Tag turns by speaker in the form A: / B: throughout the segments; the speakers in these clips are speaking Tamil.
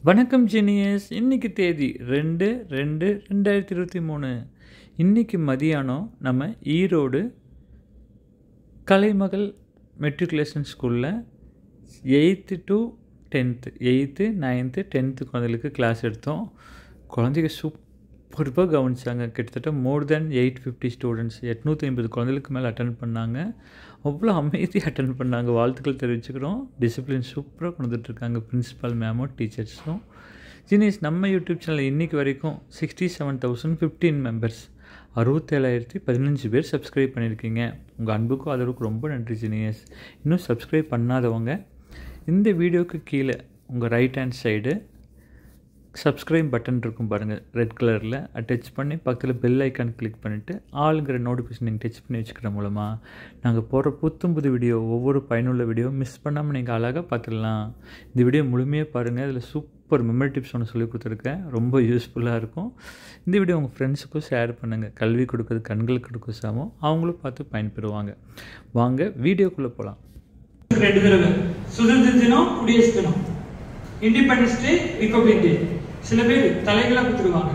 A: வணக்கம் ஜீனியஸ் இன்னைக்கு தேதி ரெண்டு ரெண்டு ரெண்டாயிரத்தி இருபத்தி மூணு இன்னைக்கு மதியானம் நம்ம ஈரோடு கலைமகள் மெட்ரிகுலேஷன் ஸ்கூலில் eighth to tenth eighth ninth tenth குழந்தைகளுக்கு கிளாஸ் எடுத்தோம் குழந்தைங்க சூப்பராக கவனிச்சாங்க கிட்டத்தட்ட more than eight fifty students எட்நூற்றி ஐம்பது குழந்தைகளுக்கு மேலே அட்டன் பண்ணாங்க அவ்வளோ அமைதியாக அட்டன் பண்ணாங்க வாழ்த்துக்கள் தெரிவிச்சுக்கிறோம் டிசிப்ளின் சூப்பராக கொண்டுட்டுருக்காங்க பிரின்ஸிபல் மேமும் டீச்சர்ஸும் ஜீனியஸ் நம்ம யூடியூப் சேனல் இன்றைக்கி வரைக்கும் sixty seven thousand fifteen members அறுபத்தேழாயிரத்தி பதினஞ்சு பேர் சப்ஸ்கிரைப் பண்ணியிருக்கீங்க உங்கள் அன்புக்கும் ஆதரவுக்கு ரொம்ப நன்றி ஜீனியஸ் இன்னும் சப்ஸ்கிரைப் பண்ணாதவங்க இந்த வீடியோவுக்கு கீழே உங்கள் right hand side subscribe button இருக்கும் பாருங்கள் ரெட் கலரில் டச் பண்ணி பக்கத்தில் பெல் ஐக்கான் கிளிக் பண்ணிவிட்டு ஆளுங்கிற நோட்டிஃபிகேஷன் நீங்கள் டச் பண்ணி வச்சுக்கிற மூலமாக நாங்கள் போகிற புத்தம் புது வீடியோ ஒவ்வொரு பயனுள்ள வீடியோ மிஸ் பண்ணாமல் நீங்கள் அழகாக பார்த்துடலாம் இந்த வீடியோ முழுமையாக பாருங்கள் இதில் சூப்பர் மெமரி டிப்ஸ் ஒன்று சொல்லி கொடுத்துருக்கேன் ரொம்ப யூஸ்ஃபுல்லாக இருக்கும் இந்த வீடியோ உங்கள் ஃப்ரெண்ட்ஸுக்கும் ஷேர் பண்ணுங்கள் கல்வி கொடுக்குறது கண்களுக்கு கொடுக்க சாமம் அவங்களும் பார்த்து பயன்பெறுவாங்க வாங்க வீடியோக்குள்ளே போகலாம்
B: ரெண்டு தடவை சுதந்திர தினம் குடியரசு தினம் இண்டிபெண்டன்ஸ் டே ரிபப்ளிக் டே சில பேர் தலைகளா குத்துருவாங்க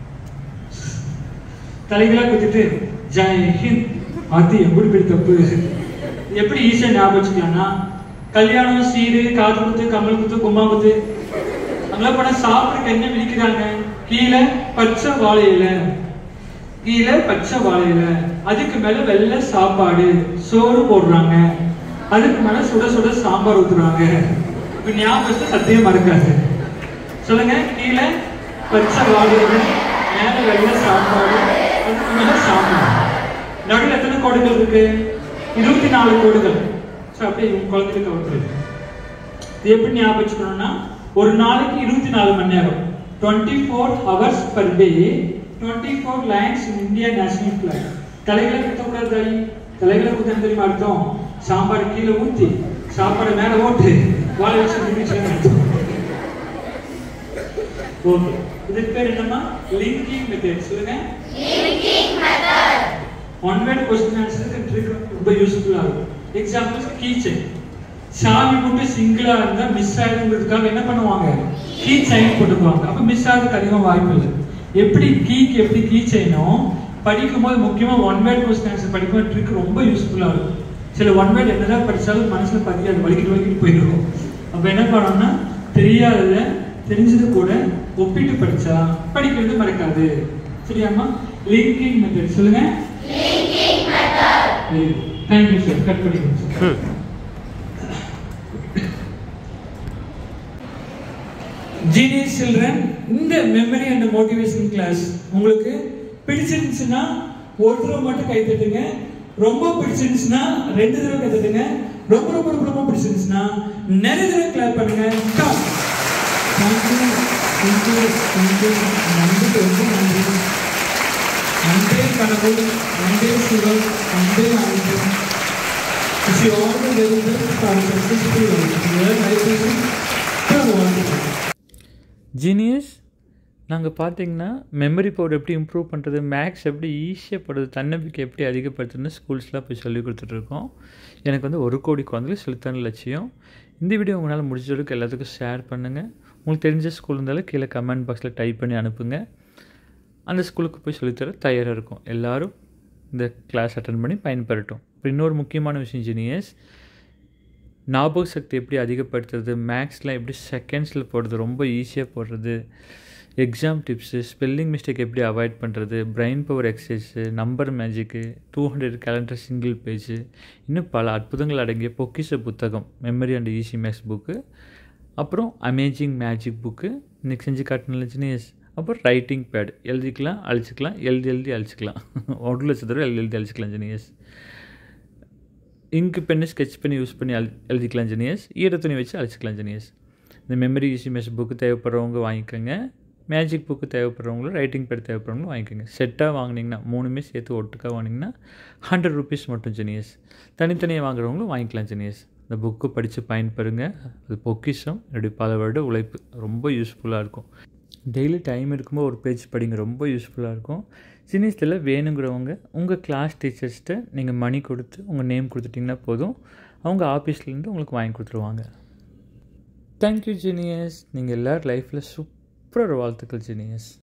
B: தலைகளா குத்திட்டு ஜெய் ஹிந்த் அது எப்படி பெரிய தப்பு எப்படி ஈஸியா ஞாபகம் வச்சுக்கலாம்னா கல்யாணம் சீரு காது குத்து கமல் குத்து கும்மா குத்து அங்கெல்லாம் போனா சாப்பிட்றதுக்கு என்ன விரிக்கிறாங்க கீழே பச்சை வாழை இலை கீழே பச்சை வாழை இலை அதுக்கு மேல வெள்ளை சாப்பாடு சோறு போடுறாங்க அதுக்கு மேல சுட சுட சாம்பார் ஊத்துறாங்க இப்ப ஞாபகம் வச்சு சத்தியம் மறக்காது சொல்லுங்க கீழே பச்சை வாழை இலை மேல வெள்ளை சாப்பாடு அதுக்கு மேல சாம்பார் நடுவில் எத்தனை கோடுகள் இருக்கு இருபத்தி நாலு கோடுகள் ஸோ அப்படியே உங்க குழந்தைகளுக்கு அவருக்கு இது எப்படி ஞாபகம் வச்சுக்கணும்னா ஒரு நாளைக்கு இருபத்தி நாலு மணி நேரம் twenty four hours per day twenty four lines in India national flag தலைகளை குத்தக்கூடாது தாயி தலைகளை குத்த தெரியுமா அர்த்தம் சாம்பார் கீழே ஊத்தி சாப்பாடு மேல ஓட்டு வாழை வச்சு நிமிஷம் அர்த்தம் ஓகே இதுக்கு பேர் என்னமா லிங்கிங் மெத்தட் சொல்லுங்க ஒன் வேர்ட் கொஸ்டின் ஆன்சருக்கு ட்ரிக் ரொம்ப யூஸ்ஃபுல்லா இருக்கும் எக்ஸாம்பிள்ஸ் கீ செயின் சாவி மட்டும் சிங்கிளா இருந்தா மிஸ் ஆயிடுங்கிறதுக்காக என்ன பண்ணுவாங்க கீ செயின் போட்டுக்குவாங்க அப்ப மிஸ் ஆகிறதுக்கு அதிகம் வாய்ப்பு இல்லை எப்படி கீக்கு எப்படி கீ செயினும் படிக்கும்போது முக்கியமா ஒன் வேர்ட் கொஸ்டின் ஆன்சர் படிக்கும்போது ட்ரிக் ரொம்ப யூஸ்ஃபுல்லா இருக்கும் சில ஒன் வேர்ட் என்னதான் படிச்சாலும் மனசுல பதியாது வலிக்கிட்டு வலிக்கிட்டு போயிடும் அப்ப என்ன பண்ணணும்னா தெரியாதத தெரிஞ்சது கூட ஒப்பிட்டு படிச்சா படிக்கிறது மறக்காது சரியாமா லிங்கிங் மெத்தட் சொல்லுங்க தேங்க்யூ சார் கட் பண்ணிக்கோங்க சார் ஜீனியஸ் சில்ட்ரன் இந்த மெமரி அண்ட் மோட்டிவேஷன் கிளாஸ் உங்களுக்கு பிடிச்சிருந்துச்சுன்னா ஒரு தடவை மட்டும் கை தட்டுங்க ரொம்ப பிடிச்சிருந்துச்சுன்னா ரெண்டு தடவை கை தட்டுங்க ரொம்ப ரொம்ப ரொம்ப ரொம்ப பிடிச்சிருந்துச்சுன்னா நிறைய தடவை கிளாப் பண்ணுங்க ஸ்டாப் தேங்க்யூ தேங்க்யூ தேங்க்யூ நன்றி ரொம்ப நன்றி நன்றே கடவுள் நன்றே சிவம் நன்றே ஆயுதம் Wish you all the very best for a successful life. Your life is so wonderful.
A: Genius நாங்கள் பார்த்தீங்கன்னா மெமரி பவர் எப்படி இம்ப்ரூவ் பண்ணுறது மேக்ஸ் எப்படி ஈஸியாக படுறது தன்னம்பிக்கை எப்படி அதிகப்படுத்துறதுன்னு ஸ்கூல்ஸ்லாம் போய் சொல்லி கொடுத்துட்ருக்கோம் எனக்கு வந்து ஒரு கோடி குழந்தைகள் செலுத்தான லட்சியம் இந்த வீடியோ உங்களால் முடிஞ்ச அளவுக்கு எல்லாத்துக்கும் ஷேர் பண்ணுங்கள் உங்களுக்கு தெரிஞ்ச ஸ்கூல் இருந்தாலும் கீழே கமெண்ட் பாக்ஸில் டைப் பண்ணி அனுப்புங்க அந்த ஸ்கூலுக்கு போய் சொல்லித்தர தயாராக இருக்கும் எல்லோரும் இந்த கிளாஸ் அட்டன் பண்ணி பயன்பெறட்டும் இப்போ இன்னொரு முக்கியமான விஷயம் ஜீனியஸ் ஞாபக சக்தி எப்படி அதிகப்படுத்துறது மேக்ஸ்லாம் எப்படி செகண்ட்ஸில் போடுறது ரொம்ப ஈஸியாக போடுறது எக்ஸாம் டிப்ஸு ஸ்பெல்லிங் மிஸ்டேக் எப்படி அவாய்ட் பண்ணுறது brain power exercise number magic two hundred calendar single page இன்னும் பல அற்புதங்கள் அடங்கிய பொக்கிஷ புத்தகம் memory and easy maths book அப்புறம் அமேசிங் மேஜிக் புக்கு இன்னைக்கு செஞ்சு காட்டின ஜீனியஸ் அப்புறம் ரைட்டிங் பேட் எழுதிக்கலாம் அழிச்சிக்கலாம் எழுதி எழுதி அழிச்சிக்கலாம் ஒரு லட்ச தடவை எழுதி எழுதி அழிச்சிக்கலாம் ஜெனியஸ் இங்கு பெண்ணு ஸ்கெட்ச் பண்ணி யூஸ் பண்ணி எழு எழுதிக்கலாம் ஜெனியஸ் ஈர துணி வச்சு அழிச்சிக்கலாம் ஜெனியஸ் இந்த மெமரி யூசி மெஸ் புக்கு தேவைப்படுறவங்க வாங்கிக்கோங்க மேஜிக் புக்கு தேவைப்படுறவங்களும் ரைட்டிங் பேட் தேவைப்படுறவங்களும் வாங்கிக்கோங்க செட்டாக வாங்கினீங்கன்னா மூணுமே சேர்த்து ஒட்டுக்காக வாங்கினீங்கன்னா ஹண்ட்ரட் ருபீஸ் மட்டும் ஜெனியஸ் தனித்தனியாக வாங்குறவங்களும் வாங்கிக்கலாம் ஜெனியஸ் இந்த புக்கு படித்து பயன்பெறுங்க அது பொக்கிஷம் என்னுடைய பல வருட உழைப்பு ரொம்ப யூஸ்ஃபுல்லாக இருக்கும் டெய்லி டைம் இருக்கும்போது ஒரு பேஜ் படிங்க ரொம்ப யூஸ்ஃபுல்லாக இருக்கும் சினிஸ்டில் வேணுங்கிறவங்க உங்கள் கிளாஸ் டீச்சர்ஸ்கிட்ட நீங்கள் மணி கொடுத்து உங்கள் நேம் கொடுத்துட்டிங்கன்னா போதும் அவங்க ஆஃபீஸ்லேருந்து உங்களுக்கு வாங்கி கொடுத்துருவாங்க தேங்க்யூ ஜீனியஸ் நீங்கள் எல்லோரும் லைஃப்பில் சூப்பராக வாழ்த்துக்கள் ஜீனியஸ்